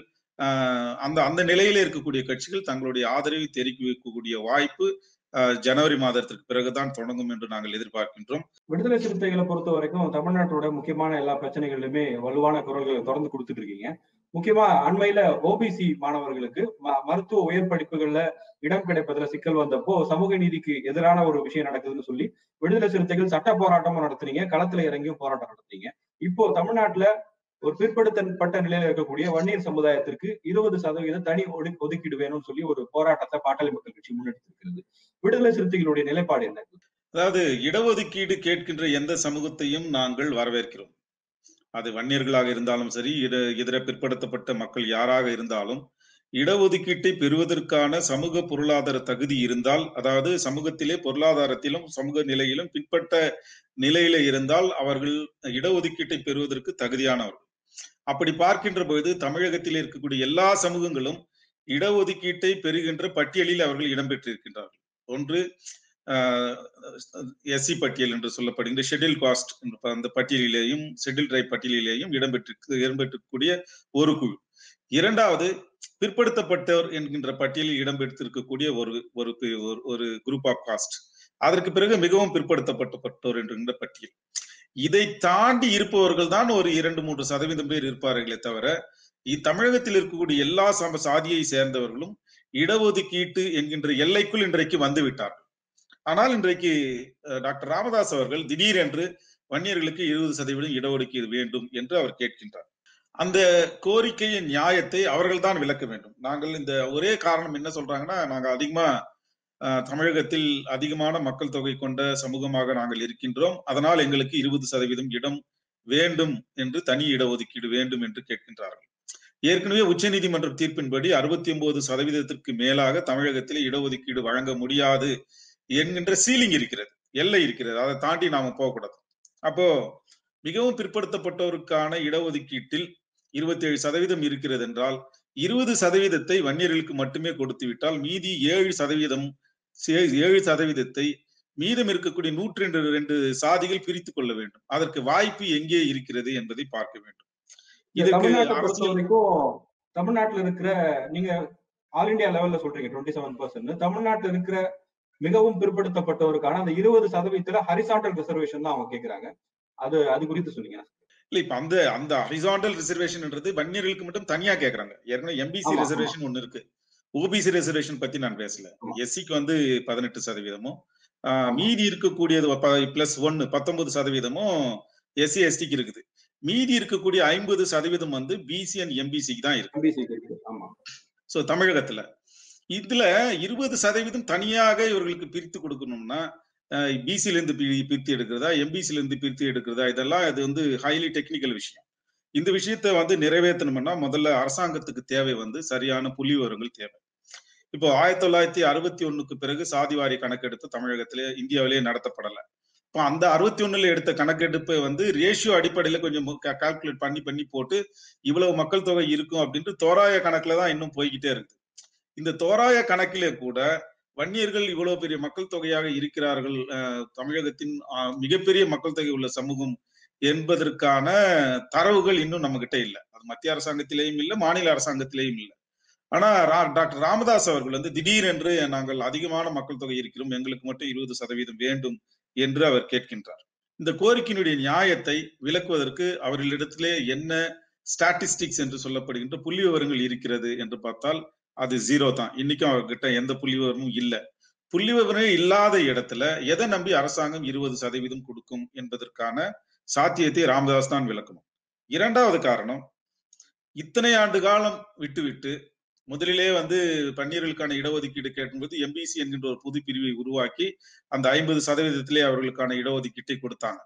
அந்த அந்த நிலையில இருக்கக்கூடிய கட்சிகள் தங்களுடைய ஆதரவை தெரிவிக்கக்கூடிய வாய்ப்பு ஜனவரி மாதத்திற்கு பிறகுதான் தொடங்கும் என்று நாங்கள் எதிர்பார்க்கின்றோம் விடுதலை சிறுத்தைகளை பொறுத்த வரைக்கும் தமிழ்நாட்டோட முக்கியமான எல்லா பிரச்சனைகளிலுமே வலுவான குரல்களை தொடர்ந்து கொடுத்துட்டு இருக்கீங்க முக்கியமா அண்மையில ஓபிசி மாணவர்களுக்கு மருத்துவ உயர் படிப்புகள்ல இடம் கிடைப்பதுல சிக்கல் வந்தப்போ சமூக நீதிக்கு எதிரான ஒரு விஷயம் நடக்குதுன்னு சொல்லி விடுதலை சிறுத்தைகள் சட்ட போராட்டமும் நடத்துறீங்க களத்துல இறங்கியும் போராட்டம் நடத்துறீங்க இப்போ தமிழ்நாட்டுல ஒரு பிற்படுத்தப்பட்ட நிலையில இருக்கக்கூடிய வன்னியர் சமுதாயத்திற்கு இருபது சதவீதம் தனி ஒதுக்கீடு வேணும்னு சொல்லி ஒரு போராட்டத்தை பாட்டாளி மக்கள் கட்சி முன்னெடுத்திருக்கிறது விடுதலை சிறுத்தைகளுடைய நிலைப்பாடு என்ன அதாவது இடஒதுக்கீடு கேட்கின்ற எந்த சமூகத்தையும் நாங்கள் வரவேற்கிறோம் அது வன்னியர்களாக இருந்தாலும் சரி இதர பிற்படுத்தப்பட்ட மக்கள் யாராக இருந்தாலும் இடஒதுக்கீட்டை பெறுவதற்கான சமூக பொருளாதார தகுதி இருந்தால் அதாவது சமூகத்திலே பொருளாதாரத்திலும் சமூக நிலையிலும் பிற்பட்ட நிலையில இருந்தால் அவர்கள் இடஒதுக்கீட்டை பெறுவதற்கு தகுதியானவர்கள் அப்படி பார்க்கின்ற பொழுது தமிழகத்தில் இருக்கக்கூடிய எல்லா சமூகங்களும் இடஒதுக்கீட்டை பெறுகின்ற பட்டியலில் அவர்கள் இடம்பெற்றிருக்கின்றார்கள் ஒன்று எஸ்சி பட்டியல் என்று சொல்லப்படுகின்ற ஷெட்யூல் காஸ்ட் அந்த பட்டியலிலேயும் ஷெட்யூல் ட்ரைப் பட்டியலிலேயும் இடம்பெற்று இடம்பெற்றக்கூடிய ஒரு குழு இரண்டாவது பிற்படுத்தப்பட்டோர் என்கின்ற பட்டியலில் இடம்பெற்றிருக்கக்கூடிய ஒரு ஒரு ஒரு குரூப் ஆஃப் காஸ்ட் அதற்கு பிறகு மிகவும் பிற்படுத்தப்பட்டப்பட்டோர் என்கின்ற பட்டியல் இதை தாண்டி இருப்பவர்கள் தான் ஒரு இரண்டு மூன்று சதவீதம் பேர் இருப்பார்களே தவிர தமிழகத்தில் இருக்கக்கூடிய எல்லா சம சாதியை சேர்ந்தவர்களும் இடஒதுக்கீட்டு என்கின்ற எல்லைக்குள் இன்றைக்கு வந்து விட்டார்கள் ஆனால் இன்றைக்கு டாக்டர் ராமதாஸ் அவர்கள் திடீரென்று வன்னியர்களுக்கு இருபது சதவீதம் இடஒதுக்கீடு வேண்டும் என்று அவர் கேட்கின்றார் அந்த கோரிக்கையின் நியாயத்தை அவர்கள் தான் விளக்க வேண்டும் நாங்கள் இந்த ஒரே காரணம் என்ன சொல்றாங்கன்னா நாங்க அதிகமா தமிழகத்தில் அதிகமான மக்கள் தொகை கொண்ட சமூகமாக நாங்கள் இருக்கின்றோம் அதனால் எங்களுக்கு இருபது சதவீதம் இடம் வேண்டும் என்று தனி இடஒதுக்கீடு வேண்டும் என்று கேட்கின்றார்கள் ஏற்கனவே உச்சநீதிமன்ற தீர்ப்பின்படி அறுபத்தி ஒன்பது சதவீதத்திற்கு மேலாக தமிழகத்தில் இடஒதுக்கீடு வழங்க முடியாது என்கின்ற சீலிங் இருக்கிறது எல்லை இருக்கிறது அதை தாண்டி நாம போகக்கூடாது அப்போ மிகவும் பிற்படுத்தப்பட்டோருக்கான இடஒதுக்கீட்டில் இருபத்தி ஏழு சதவீதம் இருக்கிறது என்றால் இருபது சதவீதத்தை வன்னியர்களுக்கு மட்டுமே கொடுத்து விட்டால் மீதி ஏழு சதவீதம் ஏழு சதவீதத்தை மீதம் இருக்கக்கூடிய நூற்றி ரெண்டு ரெண்டு சாதிகள் பிரித்துக் கொள்ள வேண்டும் அதற்கு வாய்ப்பு எங்கே இருக்கிறது என்பதை பார்க்க வேண்டும் வரைக்கும் தமிழ்நாட்டில் இருக்கிற நீங்க ஆல் இண்டியா லெவல்ல சொல்றீங்க டுவெண்ட்டி செவன் பர்சன்ட் தமிழ்நாட்டில் இருக்கிற மிகவும் பிற்படுத்தப்பட்டவருக்கான அந்த இருபது சதவீதத்துல ஹரிசாண்டல் ரிசர்வேஷன் தான் அவங்க கேட்கிறாங்க அது அது குறித்து சொன்னீங்க இல்ல இப்ப அந்த அந்த ஹரிசாண்டல் ரிசர்வேஷன்ன்றது வன்னியர்களுக்கு மட்டும் தனியா கேக்குறாங்க ஏற்கனவே எம்பிசி ரிசர்வேஷன் ஒண்ணு இருக்கு ஓபிசி ரிசர்வேஷன் பத்தி நான் பேசல எஸ்சிக்கு வந்து பதினெட்டு சதவீதமும் மீதி இருக்கக்கூடியது பிளஸ் ஒன்னு பத்தொன்பது சதவீதமும் எஸ்சி எஸ்டிக்கு இருக்குது மீதி இருக்கக்கூடிய ஐம்பது சதவீதம் வந்து பிசி அண்ட் எம்பிசிக்கு தான் இருக்கு எம்பிசி இருக்குது ஆமா சோ தமிழகத்துல இதுல இருபது சதவீதம் தனியாக இவர்களுக்கு பிரித்து கொடுக்கணும்னா பிசில இருந்து பி- பிரித்து எடுக்கிறதா எம்பிசில இருந்து பிரித்து எடுக்கிறதா இதெல்லாம் இது வந்து ஹைலி டெக்னிக்கல் விஷயம் இந்த விஷயத்தை வந்து நிறைவேற்றணும்னா முதல்ல அரசாங்கத்துக்கு தேவை வந்து சரியான புள்ளி விவரங்கள் தேவை இப்போ ஆயிரத்தி தொள்ளாயிரத்தி அறுபத்தி ஒண்ணுக்கு பிறகு சாதிவாரி கணக்கெடுப்பு தமிழகத்திலே இந்தியாவிலேயே நடத்தப்படல இப்போ அந்த அறுபத்தி ஒண்ணுல எடுத்த கணக்கெடுப்பை வந்து ரேஷியோ அடிப்படையில கொஞ்சம் கால்குலேட் பண்ணி பண்ணி போட்டு இவ்வளவு மக்கள் தொகை இருக்கும் அப்படின்ட்டு தோராய கணக்குல தான் இன்னும் போய்கிட்டே இருக்குது இந்த தோராய கணக்கிலே கூட வன்னியர்கள் இவ்வளவு பெரிய மக்கள் தொகையாக இருக்கிறார்கள் அஹ், தமிழகத்தின் அஹ், மிகப்பெரிய மக்கள் தொகை உள்ள சமூகம் என்பதற்கான தரவுகள் இன்னும் நம்ம கிட்ட இல்ல அது மத்திய அரசாங்கத்திலேயும் இல்ல மாநில அரசாங்கத்திலேயும் இல்ல ஆனா ரா- டாக்டர் ராமதாஸ் அவர்கள் வந்து திடீரென்று நாங்கள் அதிகமான மக்கள் தொகை இருக்கிறோம் எங்களுக்கு மட்டும் இருபது சதவீதம் வேண்டும் என்று அவர் கேட்கின்றார் இந்த கோரிக்கையினுடைய நியாயத்தை விளக்குவதற்கு அவர்களிடத்திலே என்ன ஸ்டாட்டிஸ்டிக்ஸ் என்று சொல்லப்படுகின்ற புள்ளி விவரங்கள் இருக்கிறது என்று பார்த்தால் அது ஜீரோ தான் இன்னைக்கும் அவர்கிட்ட எந்த புள்ளி விவரமும் இல்ல புள்ளி விவரம் இல்லாத இடத்துல எதை நம்பி அரசாங்கம் இருபது சதவீதம் கொடுக்கும் என்பதற்கான சாத்தியத்தை ராமதாஸ் தான் விளக்கணும் இரண்டாவது காரணம் இத்தனை ஆண்டு காலம் விட்டுவிட்டு முதலிலே வந்து பன்னீர்களுக்கான இடஒதுக்கீடு கேட்கும்போது எம்பிசி என்கின்ற ஒரு புது பிரிவை உருவாக்கி அந்த ஐம்பது சதவீதத்திலே அவர்களுக்கான இடஒதுக்கீட்டை கொடுத்தாங்க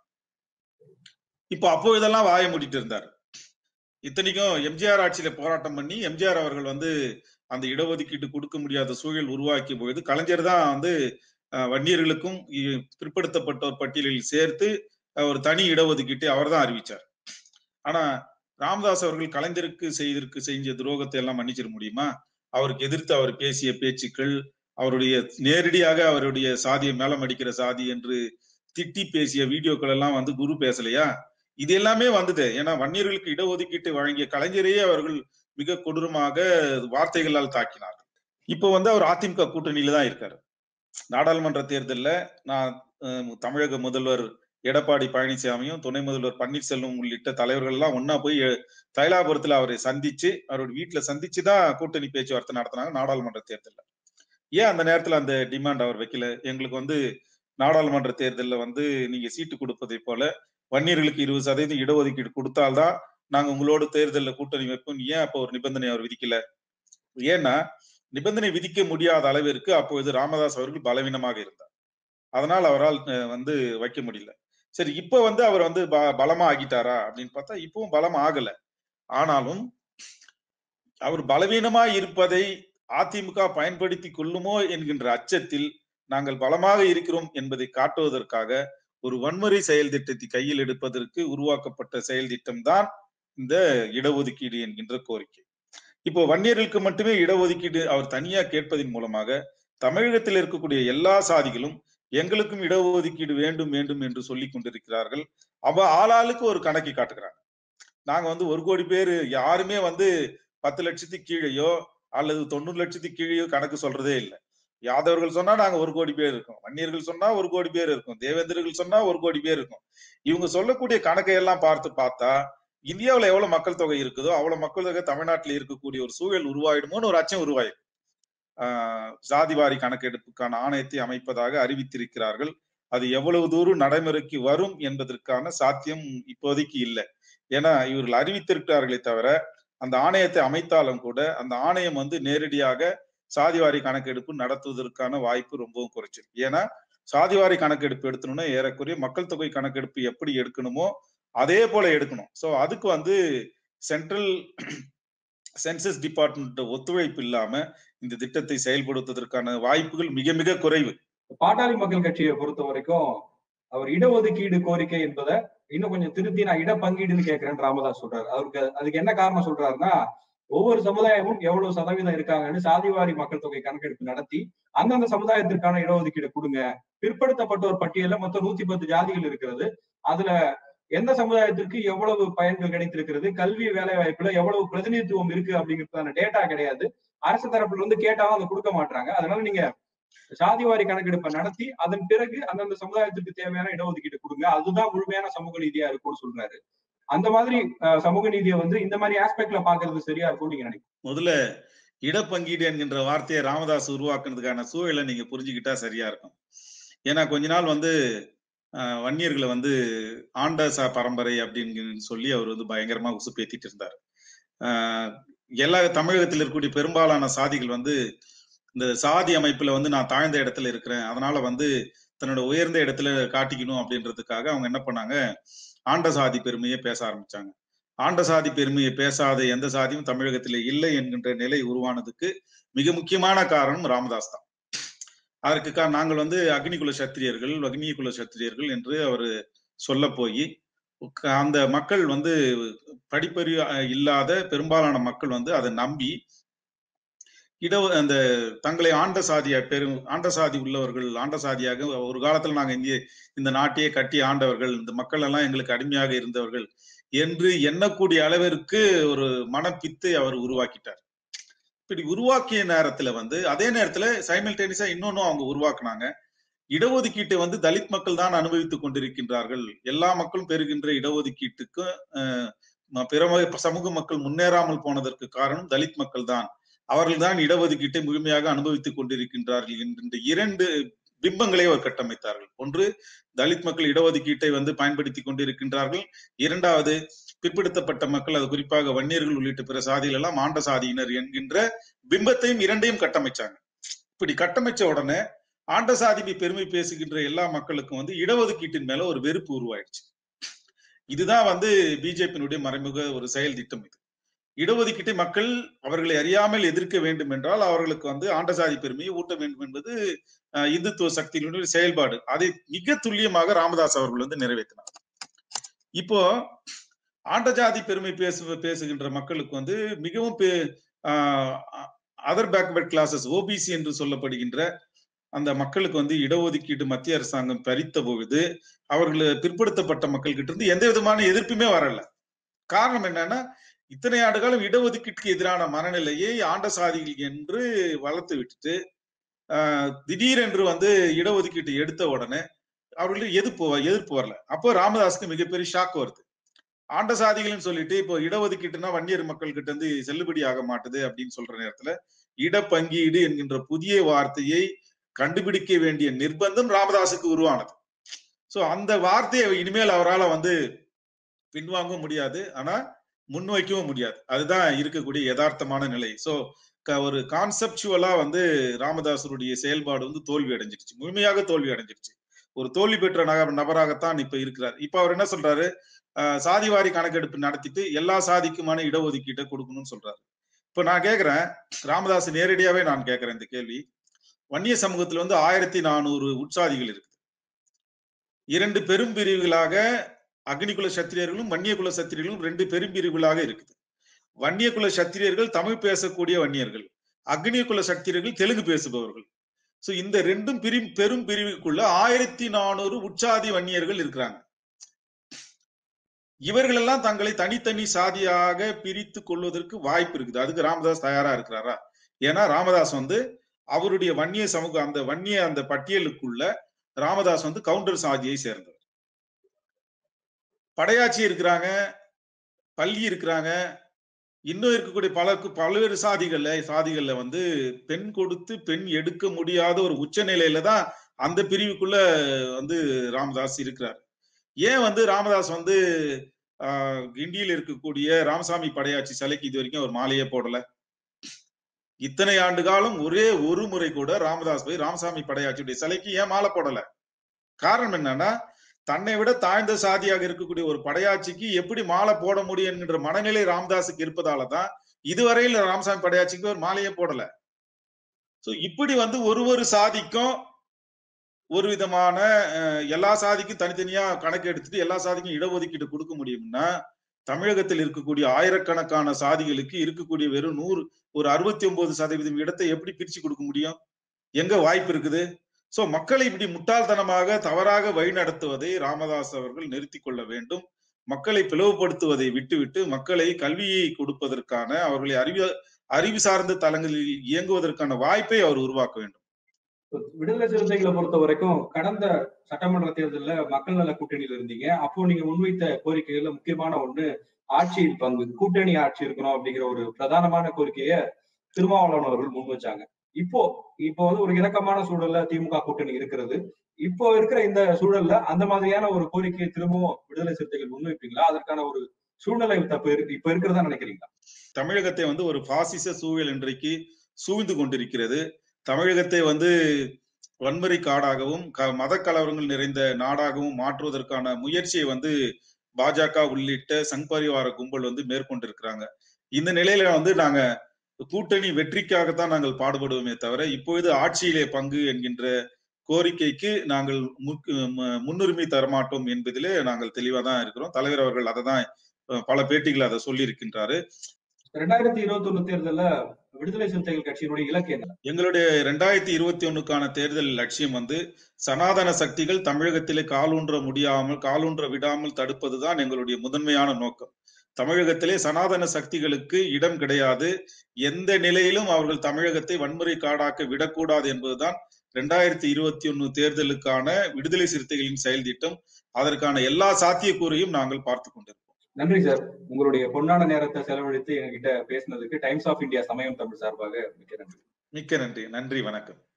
இப்போ அப்போ இதெல்லாம் வாய மூடிட்டு இருந்தார் இத்தனைக்கும் எம்ஜிஆர் ஆட்சியில போராட்டம் பண்ணி எம்ஜிஆர் அவர்கள் வந்து அந்த இடஒதுக்கீடு கொடுக்க முடியாத சூழல் உருவாக்கிய பொழுது கலைஞர் தான் வந்து அஹ், வன்னியர்களுக்கும் இ- பிற்படுத்தப்பட்டோர் பட்டியலில் சேர்த்து அஹ், ஒரு தனி இடஒதுக்கீட்டை அவர் தான் அறிவிச்சார் ஆனா ராமதாஸ் அவர்கள் கலைஞருக்கு செய்திருக்கு செஞ்ச துரோகத்தை எல்லாம் மன்னிச்சிட முடியுமா அவருக்கு எதிர்த்து அவர் பேசிய பேச்சுக்கள் அவருடைய நேரடியாக அவருடைய சாதியை மேலம் அடிக்கிற சாதி என்று திட்டி பேசிய வீடியோக்கள் எல்லாம் வந்து குரு பேசலையா இது எல்லாமே வந்தது ஏன்னா வன்னியர்களுக்கு இடஒதுக்கீட்டை வழங்கிய கலைஞரையே அவர்கள் மிக கொடூரமாக வார்த்தைகளால் தாக்கினார்கள் இப்போ வந்து அவர் அதிமுக கூட்டணியில தான் இருக்காரு நாடாளுமன்ற தேர்தல்ல நான் அஹ், தமிழக முதல்வர் எடப்பாடி பழனிசாமியும் துணை முதல்வர் பன்னீர்செல்வம் உள்ளிட்ட தலைவர்கள் எல்லாம் ஒன்னா போய் அஹ், தைலாபுரத்துல அவரை சந்திச்சு அவரோட வீட்டுல சந்திச்சு தான் கூட்டணி பேச்சுவார்த்தை நடத்தினாங்க நாடாளுமன்ற தேர்தல்ல ஏன் அந்த நேரத்துல அந்த டிமாண்ட் அவர் வைக்கல எங்களுக்கு வந்து நாடாளுமன்ற தேர்தல்ல வந்து நீங்க சீட்டு கொடுப்பதை போல வன்னியர்களுக்கு இருபது சதவீதம் இடஒதுக்கீடு கொடுத்தால்தான் நாங்க உங்களோட தேர்தல்ல கூட்டணி வைப்போம் ஏன் அப்போ ஒரு நிபந்தனை அவர் விதிக்கல ஏன்னா நிபந்தனை விதிக்க முடியாத அளவிற்கு அப்பொழுது ராமதாஸ் அவர்கள் பலவீனமாக இருந்தார் அதனால் அவரால் அஹ், வந்து வைக்க முடியல சரி இப்ப வந்து அவர் வந்து ப- பலமா ஆகிட்டாரா அப்படின்னு பார்த்தா இப்பவும் பலம் ஆகல ஆனாலும் அவர் பலவீனமா இருப்பதை அதிமுக பயன்படுத்தி கொள்ளுமோ என்கின்ற அச்சத்தில் நாங்கள் பலமாக இருக்கிறோம் என்பதை காட்டுவதற்காக ஒரு வன்முறை செயல் திட்டத்தை கையில் எடுப்பதற்கு உருவாக்கப்பட்ட செயல் திட்டம் தான் இந்த இடஒதுக்கீடு என்கின்ற கோரிக்கை இப்போ வன்னியர்களுக்கு மட்டுமே இடஒதுக்கீடு அவர் தனியா கேட்பதன் மூலமாக தமிழகத்தில் இருக்கக்கூடிய எல்லா சாதிகளும் எங்களுக்கும் இடஒதுக்கீடு வேண்டும் வேண்டும் என்று சொல்லிக் கொண்டிருக்கிறார்கள் அவ ஆளாளுக்கு ஒரு கணக்கை காட்டுகிறாங்க நாங்க வந்து ஒரு கோடி பேர் யாருமே வந்து பத்து லட்சத்துக்கு கீழேயோ அல்லது தொண்ணூறு லட்சத்துக்கு கீழேயோ கணக்கு சொல்றதே இல்லை யாதவர்கள் சொன்னா நாங்க ஒரு கோடி பேர் இருக்கோம் வன்னியர்கள் சொன்னா ஒரு கோடி பேர் இருக்கும் தேவேந்திரர்கள் சொன்னா ஒரு கோடி பேர் இருக்கும் இவங்க சொல்லக்கூடிய கணக்கை எல்லாம் பார்த்து பார்த்தா இந்தியாவுல எவ்வளவு மக்கள் தொகை இருக்குதோ அவ்வளவு மக்கள் தொகை தமிழ்நாட்டில் இருக்கக்கூடிய ஒரு சூழல் உருவாயிடுமோன்னு ஒரு அச்சம் உருவாயிடும் ஆஹ் சாதிவாரி கணக்கெடுப்புக்கான ஆணையத்தை அமைப்பதாக அறிவித்திருக்கிறார்கள் அது எவ்வளவு தூரம் நடைமுறைக்கு வரும் என்பதற்கான சாத்தியம் இப்போதைக்கு இல்லை ஏன்னா இவர்கள் அறிவித்திருக்கிறார்களே தவிர அந்த ஆணையத்தை அமைத்தாலும் கூட அந்த ஆணையம் வந்து நேரடியாக சாதிவாரி கணக்கெடுப்பு நடத்துவதற்கான வாய்ப்பு ரொம்பவும் குறைச்சிருக்கு ஏன்னா சாதிவாரி கணக்கெடுப்பு எடுத்தணும்னா ஏறக்குறைய மக்கள் தொகை கணக்கெடுப்பு எப்படி எடுக்கணுமோ அதே போல எடுக்கணும் சோ அதுக்கு வந்து சென்ட்ரல் சென்சஸ் டிபார்ட்மெண்ட் ஒத்துழைப்பு இல்லாம இந்த திட்டத்தை செயல்படுத்துவதற்கான வாய்ப்புகள் மிக மிக குறைவு பாட்டாளி மக்கள் கட்சியை பொறுத்த வரைக்கும் அவர் இடஒதுக்கீடு கோரிக்கை என்பதை இன்னும் கொஞ்சம் திருத்தி நான் இடப்பங்கீடுன்னு கேட்கிறேன்னு ராமதாஸ் சொல்றாரு அவருக்கு அதுக்கு என்ன காரணம் சொல்றாருன்னா ஒவ்வொரு சமுதாயமும் எவ்வளவு சதவீதம் இருக்காங்கன்னு சாதிவாரி மக்கள் தொகை கணக்கெடுப்பு நடத்தி அந்தந்த சமுதாயத்திற்கான இடஒதுக்கீடு கொடுங்க பிற்படுத்தப்பட்டோர் பட்டியல மொத்தம் நூத்தி பத்து ஜாதிகள் இருக்கிறது அதுல எந்த சமுதாயத்திற்கு எவ்வளவு பயன்கள் கிடைத்திருக்கிறது கல்வி வேலை வாய்ப்புல எவ்வளவு பிரதிநிதித்துவம் இருக்கு அப்படிங்கிறதுக்கான டேட்டா கிடையாது அரசு தரப்புல இருந்து கேட்டாலும் அதை கொடுக்க மாட்டாங்க அதனால நீங்க சாதிவாரி கணக்கெடுப்பை நடத்தி அதன் பிறகு அந்தந்த சமுதாயத்துக்கு தேவையான இடஒதுக்கீடு கொடுங்க அதுதான் முழுமையான சமூக நீதியா இருக்கும்னு சொல்றாரு அந்த மாதிரி அஹ், சமூக நீதியை வந்து இந்த மாதிரி ஆஸ்பெக்ட்ல பாக்குறது சரியா இருக்கும்னு நீங்க நினைக்கிறீங்க முதல்ல இடப்பங்கீடு என்கின்ற வார்த்தையை ராமதாஸ் உருவாக்குனதுக்கான சூழலை நீங்க புரிஞ்சுக்கிட்டா சரியா இருக்கும் ஏன்னா கொஞ்ச நாள் வந்து அஹ், வன்னியர்களை வந்து ஆண்ட ச பரம்பரை அப்படின்னு சொல்லி அவர் வந்து பயங்கரமா உசுப்பேத்திட்டு இருந்தார் அஹ், எல்லா தமிழகத்தில் இருக்கக்கூடிய பெரும்பாலான சாதிகள் வந்து இந்த சாதி அமைப்புல வந்து நான் தாழ்ந்த இடத்துல இருக்கிறேன் அதனால வந்து தன்னோட உயர்ந்த இடத்துல காட்டிக்கணும் அப்படின்றதுக்காக அவங்க என்ன பண்ணாங்க ஆண்ட சாதி பெருமையை பேச ஆரம்பிச்சாங்க ஆண்ட சாதி பெருமையை பேசாத எந்த சாதியும் தமிழகத்திலே இல்லை என்கின்ற நிலை உருவானதுக்கு மிக முக்கியமான காரணம் ராமதாஸ் தான் அதற்கு கா- நாங்கள் வந்து அக்னிகுல சத்திரியர்கள் அக்னிகுல சத்திரியர்கள் என்று அவர் சொல்ல போய் அந்த மக்கள் வந்து படிப்பறிவு அஹ், இல்லாத பெரும்பாலான மக்கள் வந்து அதை நம்பி இட அந்த தங்களை ஆண்ட சாதியா பெரும் ஆண்ட சாதி உள்ளவர்கள் ஆண்ட சாதியாக ஒரு காலத்துல நாங்க இந்திய இந்த நாட்டையே கட்டி ஆண்டவர்கள் இந்த மக்கள் எல்லாம் எங்களுக்கு அடிமையாக இருந்தவர்கள் என்று எண்ணக்கூடிய அளவிற்கு ஒரு மனப்பித்தை அவர் உருவாக்கிட்டார் இப்படி உருவாக்கிய நேரத்துல வந்து அதே நேரத்துல சைமல்டேனியஸா இன்னொன்னும் அவங்க உருவாக்குனாங்க இடஒதுக்கீட்டை வந்து தலித் மக்கள் தான் அனுபவித்துக் கொண்டிருக்கின்றார்கள் எல்லா மக்களும் பெறுகின்ற இடஒதுக்கீட்டுக்கு அஹ், ம- பிற ம- சமூக மக்கள் முன்னேறாமல் போனதற்கு காரணம் தலித் மக்கள் தான் அவர்கள்தான் இடஒதுக்கீட்டை முழுமையாக அனுபவித்துக் கொண்டிருக்கின்றார்கள் என்கின்ற இரண்டு பிம்பங்களை அவர் கட்டமைத்தார்கள் ஒன்று தலித் மக்கள் இடஒதுக்கீட்டை வந்து பயன்படுத்தி கொண்டிருக்கின்றார்கள் இரண்டாவது பிற்படுத்தப்பட்ட மக்கள் அது குறிப்பாக வன்னியர்கள் உள்ளிட்ட பிற சாதிகள் எல்லாம் ஆண்ட சாதியினர் என்கின்ற பிம்பத்தையும் இரண்டையும் கட்டமைச்சாங்க இப்படி கட்டமைச்ச உடனே ஆண்ட சாதி பெருமை பேசுகின்ற எல்லா மக்களுக்கும் வந்து இடஒதுக்கீட்டின் மேல ஒரு வெறுப்பு உருவாயிடுச்சு இதுதான் வந்து பிஜேபியினுடைய மறைமுக ஒரு செயல் திட்டம் இது இடஒதுக்கீட்டை மக்கள் அவர்களை அறியாமல் எதிர்க்க வேண்டும் என்றால் அவர்களுக்கு வந்து ஆண்ட சாதி பெருமையை ஊட்ட வேண்டும் என்பது அஹ், இந்துத்துவ சக்தியினுடைய செயல்பாடு அதை மிக துல்லியமாக ராமதாஸ் அவர்கள் வந்து நிறைவேற்றினார் இப்போ ஆண்ட ஜாதி பெருமை பேசு பேசுகின்ற மக்களுக்கு வந்து மிகவும் அதர் பேக்வர்ட் கிளாஸஸ் ஓபிசி என்று சொல்லப்படுகின்ற அந்த மக்களுக்கு வந்து இடஒதுக்கீடு மத்திய அரசாங்கம் பறித்த பொழுது அவர்கள் பிற்படுத்தப்பட்ட மக்கள் கிட்ட இருந்து எந்த விதமான எதிர்ப்புமே வரல காரணம் என்னன்னா இத்தனை ஆண்டு காலம் இடஒதுக்கீட்டுக்கு எதிரான மனநிலையை ஆண்ட சாதிகள் என்று வளர்த்து விட்டுட்டு ஆஹ், திடீரென்று வந்து இடஒதுக்கீட்டை எடுத்த உடனே அவர்களுக்கு எதிர்ப்பு வ- எதிர்ப்பு வரல அப்போ ராமதாஸ்க்கு மிகப்பெரிய ஷாக் வருது ஆண்ட சாதிகள்னு சொல்லிட்டு இப்போ இடஒதுக்கீட்டுனா வன்னியர் மக்கள் கிட்ட இருந்து செல்லுபடி ஆக மாட்டுது அப்படின்னு சொல்ற நேரத்துல இடப்பங்கீடு என்கின்ற புதிய வார்த்தையை கண்டுபிடிக்க வேண்டிய நிர்பந்தம் ராமதாஸுக்கு உருவானது சோ அந்த வார்த்தையை இனிமேல் அவரால் வந்து பின்வாங்க முடியாது ஆனா முன்வைக்கவும் முடியாது அதுதான் இருக்கக்கூடிய யதார்த்தமான நிலை சோ ஒரு கான்செப்சுவலா வந்து ராமதாசருடைய செயல்பாடு வந்து தோல்வி அடைஞ்சிருச்சு முழுமையாக தோல்வி அடைஞ்சிருச்சு ஒரு தோல்வி பெற்ற நக- நபராகத்தான் இப்ப இருக்கிறார் இப்ப அவர் என்ன சொல்றாரு ஆஹ் சாதிவாரி கணக்கெடுப்பு நடத்திட்டு எல்லா சாதிக்குமான இடஒதுக்கீட்டை கொடுக்கணும்னு சொல்றாரு இப்ப நான் கேக்குறேன் ராமதாஸ் நேரடியாவே நான் கேக்குறேன் இந்த கேள்வி வன்னிய சமூகத்துல வந்து ஆயிரத்தி நானூறு உட்சாதிகள் இருக்குது இரண்டு பெரும் பிரிவுகளாக அக்னிகுல சத்திரியர்களும் வன்னிய குல சத்திரியர்களும் ரெண்டு பெரும் பிரிவுகளாக இருக்குது வன்னிய குல சத்திரியர்கள் தமிழ் பேசக்கூடிய வன்னியர்கள் அக்னிய குல சத்திரியர்கள் தெலுங்கு பேசுபவர்கள் சோ இந்த ரெண்டும் பிரி பெரும் பிரிவுக்குள்ள ஆயிரத்தி நானூறு உட்சாதி வன்னியர்கள் இருக்கிறாங்க இவர்கள் எல்லாம் தங்களை தனித்தனி சாதியாக பிரித்து கொள்வதற்கு வாய்ப்பு இருக்குது அதுக்கு ராமதாஸ் தயாரா இருக்கிறாரா ஏன்னா ராமதாஸ் வந்து அவருடைய வன்னிய சமூக அந்த வன்னிய அந்த பட்டியலுக்குள்ள ராமதாஸ் வந்து கவுண்டர் சாதியை சேர்ந்தவர் படையாச்சி இருக்கிறாங்க பள்ளி இருக்கிறாங்க இன்னும் இருக்கக்கூடிய பலருக்கு பல்வேறு சாதிகள்ல சாதிகள்ல வந்து பெண் கொடுத்து பெண் எடுக்க முடியாத ஒரு உச்ச நிலையில தான் அந்த பிரிவுக்குள்ள வந்து ராமதாஸ் இருக்கிறார் ஏன் வந்து ராமதாஸ் வந்து ஆஹ் கிண்டியில் இருக்கக்கூடிய ராமசாமி படையாச்சி சிலைக்கு இது வரைக்கும் ஒரு மாலையே போடல இத்தனை ஆண்டு காலம் ஒரே ஒரு முறை கூட ராமதாஸ் போய் ராமசாமி படையாச்சியுடைய சிலைக்கு ஏன் மாலை போடல காரணம் என்னன்னா தன்னை விட தாழ்ந்த சாதியாக இருக்கக்கூடிய ஒரு படையாச்சிக்கு எப்படி மாலை போட முடியும் என்கின்ற மனநிலை ராமதாஸுக்கு இருப்பதால தான் இதுவரையில் ராமசாமி படையாச்சிக்கு ஒரு மாலையே போடல சோ இப்படி வந்து ஒரு ஒரு சாதிக்கும் ஒரு விதமான அஹ், எல்லா சாதிக்கும் தனித்தனியா கணக்கு எடுத்துட்டு எல்லா சாதிக்கும் இடஒதுக்கீடு கொடுக்க முடியும்னா தமிழகத்தில் இருக்கக்கூடிய ஆயிரக்கணக்கான சாதிகளுக்கு இருக்கக்கூடிய வெறும் நூறு ஒரு அறுபத்தி ஒன்பது சதவீதம் இடத்தை எப்படி பிரிச்சு கொடுக்க முடியும் எங்க வாய்ப்பு இருக்குது சோ மக்களை இப்படி முட்டாள்தனமாக தவறாக வழிநடத்துவதை ராமதாஸ் அவர்கள் நிறுத்தி கொள்ள வேண்டும் மக்களை பிளவுபடுத்துவதை விட்டுவிட்டு மக்களை கல்வியை கொடுப்பதற்கான அவர்களை அறிவு அறிவு சார்ந்த தளங்களில் இயங்குவதற்கான வாய்ப்பை அவர் உருவாக்க வேண்டும் விடுதலை சிறுத்தைகளை பொறுத்த வரைக்கும் கடந்த சட்டமன்ற தேர்தல்ல மக்கள் நல கூட்டணியில இருந்தீங்க அப்போ நீங்க முன்வைத்த கோரிக்கைகள்ல முக்கியமான ஒண்ணு ஆட்சியில் பங்கு கூட்டணி ஆட்சி இருக்கணும் அப்படிங்கிற ஒரு பிரதானமான கோரிக்கையை திருமாவளவன் அவர்கள் முன் வச்சாங்க இப்போ இப்போ வந்து ஒரு இணக்கமான சூழல்ல திமுக கூட்டணி இருக்கிறது இப்போ இருக்கிற இந்த சூழல்ல அந்த மாதிரியான ஒரு கோரிக்கையை திரும்பவும் விடுதலை சிறுத்தைகள் முன்வைப்பீங்களா அதற்கான ஒரு சூழ்நிலை தப்பு இருக்கு இப்ப இருக்கிறதா நினைக்கிறீங்களா தமிழகத்தை வந்து ஒரு பாசிச சூழல் இன்றைக்கு சூழ்ந்து கொண்டிருக்கிறது தமிழகத்தை வந்து வன்முறை காடாகவும் க- மத கலவரங்கள் நிறைந்த நாடாகவும் மாற்றுவதற்கான முயற்சியை வந்து பாஜக உள்ளிட்ட சங் பரிவார கும்பல் வந்து மேற்கொண்டிருக்கிறாங்க இந்த நிலையில வந்து நாங்க கூட்டணி வெற்றிக்காகத்தான் நாங்கள் பாடுபடுவோமே தவிர இப்பொழுது ஆட்சியிலே பங்கு என்கின்ற கோரிக்கைக்கு நாங்கள் முக்- ம- முன்னுரிமை தரமாட்டோம் என்பதிலே நாங்கள் தெளிவா தான் இருக்கிறோம் தலைவர் அவர்கள் அதை தான் அஹ், பல பேட்டிகள் அதை சொல்லி இருக்கின்றாரு ரெண்டாயிரத்தி இருபத்தி ஒண்ணு தேர்தல்ல விடுதலை சிறுத்தைகள் கட்சியினுடைய இலக்கு என்ன எங்களுடைய ரெண்டாயிரத்தி இருபத்தி ஒண்ணுக்கான தேர்தல் லட்சியம் வந்து சனாதன சக்திகள் தமிழகத்திலே காலூன்ற முடியாமல் காலூன்ற விடாமல் தடுப்பதுதான் எங்களுடைய முதன்மையான நோக்கம் தமிழகத்திலே சனாதன சக்திகளுக்கு இடம் கிடையாது எந்த நிலையிலும் அவர்கள் தமிழகத்தை வன்முறை காடாக்க விடக்கூடாது என்பதுதான் ரெண்டாயிரத்தி இருபத்தி ஒண்ணு தேர்தலுக்கான விடுதலை சிறுத்தைகளின் செயல் திட்டம் அதற்கான எல்லா சாத்தியக்கூறையும் நாங்கள் பார்த்து கொண்டிருக்கோம் நன்றி சார் உங்களுடைய பொன்னான நேரத்தை செலவழித்து எங்ககிட்ட பேசினதுக்கு டைம்ஸ் ஆஃப் இந்தியா சமயம் தமிழ் சார்பாக மிக்க நன்றி மிக்க நன்றி நன்றி வணக்கம்